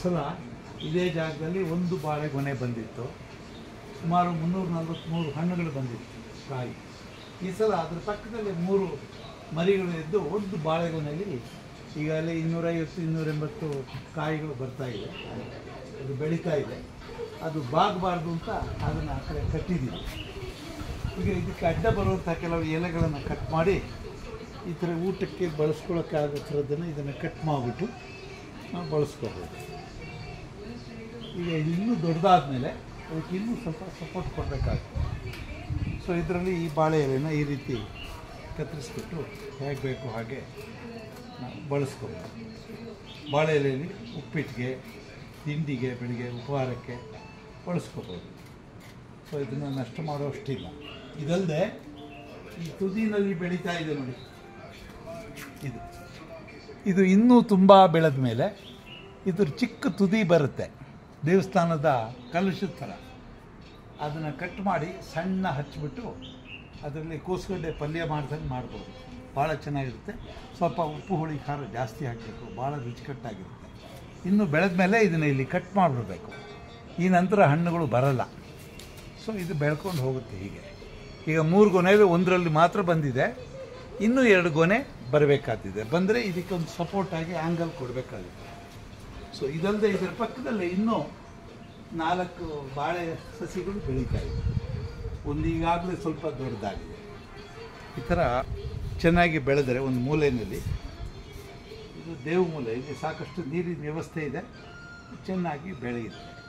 ಸಲ ಇದೇ ಜಾಗದಲ್ಲಿ ಒಂದು ಬಾಳೆಗೊನೆ ಬಂದಿತ್ತು ಸುಮಾರು ಮುನ್ನೂರ ನಲ್ವತ್ತ್ಮೂರು ಹಣ್ಣುಗಳು ಬಂದಿತ್ತು ಕಾಯಿ ಈ ಸಲ ಅದ್ರ ಪಕ್ಕದಲ್ಲಿ ಮೂರು ಮರಿಗಳು ಇದ್ದು ಒಂದು ಬಾಳೆಗೊನೆಯಲ್ಲಿ ಈಗಾಗಲೇ ಇನ್ನೂರೈವತ್ತು ಇನ್ನೂರ ಎಂಬತ್ತು ಕಾಯಿಗಳು ಬರ್ತಾ ಇದೆ ಅದು ಬೆಳೀತಾ ಇದೆ ಅದು ಬಾಗಬಾರ್ದು ಅಂತ ಅದನ್ನು ಆ ಕಡೆ ಕಟ್ಟಿದ್ದೀವಿ ಈಗ ಇದಕ್ಕೆ ಅಡ್ಡ ಬರುವಂಥ ಕೆಲವು ಎಲೆಗಳನ್ನು ಕಟ್ ಮಾಡಿ ಈ ಥರ ಊಟಕ್ಕೆ ಬಳಸ್ಕೊಳ್ಳೋಕ್ಕೆ ಆಗೋ ಥರದ್ದನ್ನು ಇದನ್ನು ಕಟ್ ಮಾಡಿಬಿಟ್ಟು ನಾವು ಬಳಸ್ಕೋಬೋದು ಈಗ ಇದು ಇನ್ನೂ ದೊಡ್ಡದಾದ ಮೇಲೆ ಅದಕ್ಕೆ ಇನ್ನೂ ಸ್ವಲ್ಪ ಸಪೋರ್ಟ್ ಕೊಡಬೇಕಾಗುತ್ತೆ ಸೊ ಇದರಲ್ಲಿ ಈ ಬಾಳೆ ಎಲೆನ ಈ ರೀತಿ ಕತ್ತರಿಸ್ಬಿಟ್ಟು ಹೇಗೆ ಬೇಕು ಹಾಗೆ ನಾವು ಬಳಸ್ಕೋಬೋದು ಬಾಳೆ ಎಲೆಯಲ್ಲಿ ಉಪ್ಪಿಟ್ಟಿಗೆ ತಿಂಡಿಗೆ ಬೆಳಿಗ್ಗೆ ಉಪಹಾರಕ್ಕೆ ಬಳಸ್ಕೋಬೋದು ಸೊ ಇದನ್ನು ನಷ್ಟ ಮಾಡೋಷ್ಟಿಲ್ಲ ಇದಲ್ಲದೆ ಈ ತುದಿನಲ್ಲಿ ಬೆಳೀತಾ ಇದೆ ನೋಡಿ ಇದು ಇದು ಇನ್ನೂ ತುಂಬ ಬೆಳೆದ ಮೇಲೆ ಇದ್ರ ಚಿಕ್ಕ ತುದಿ ಬರುತ್ತೆ ದೇವಸ್ಥಾನದ ಕಲಶದ ಥರ ಅದನ್ನು ಕಟ್ ಮಾಡಿ ಸಣ್ಣ ಹಚ್ಚಿಬಿಟ್ಟು ಅದರಲ್ಲಿ ಕೋಸುಗಡ್ಡೆ ಪಲ್ಯ ಮಾಡ್ದಂಗೆ ಮಾಡ್ಬೋದು ಭಾಳ ಚೆನ್ನಾಗಿರುತ್ತೆ ಸ್ವಲ್ಪ ಉಪ್ಪು ಹುಳಿ ಖಾರ ಜಾಸ್ತಿ ಹಾಕಬೇಕು ಭಾಳ ರುಚಿಕಟ್ಟಾಗಿರುತ್ತೆ ಇನ್ನು ಬೆಳೆದ ಮೇಲೆ ಇದನ್ನು ಇಲ್ಲಿ ಕಟ್ ಮಾಡಿಬಿಡ್ಬೇಕು ಈ ನಂತರ ಹಣ್ಣುಗಳು ಬರಲ್ಲ ಸೊ ಇದು ಬೆಳ್ಕೊಂಡು ಹೋಗುತ್ತೆ ಹೀಗೆ ಈಗ ಮೂರು ಗೊನೆಯಲ್ಲಿ ಒಂದರಲ್ಲಿ ಮಾತ್ರ ಬಂದಿದೆ ಇನ್ನೂ ಎರಡು ಗೊನೆ ಬರಬೇಕಾಗ್ತಿದೆ ಬಂದರೆ ಇದಕ್ಕೊಂದು ಸಪೋರ್ಟ್ ಆಗಿ ಆ್ಯಂಗಲ್ ಕೊಡಬೇಕಾಗುತ್ತೆ ಸೊ ಇದಲ್ಲದೆ ಇದರ ಪಕ್ಕದಲ್ಲಿ ಇನ್ನೂ ನಾಲ್ಕು ಬಾಳೆ ಸಸಿಗಳು ಬೆಳೀತಾ ಇದೆ ಒಂದು ಈಗಾಗಲೇ ಸ್ವಲ್ಪ ದೊಡ್ಡದಾಗಿದೆ ಈ ಥರ ಚೆನ್ನಾಗಿ ಬೆಳೆದರೆ ಒಂದು ಮೂಲೆಯಲ್ಲಿ ಇದು ದೇವ ಮೂಲೆ ಇಲ್ಲಿ ಸಾಕಷ್ಟು ನೀರಿನ ವ್ಯವಸ್ಥೆ ಇದೆ ಚೆನ್ನಾಗಿ ಬೆಳೆಯುತ್ತೆ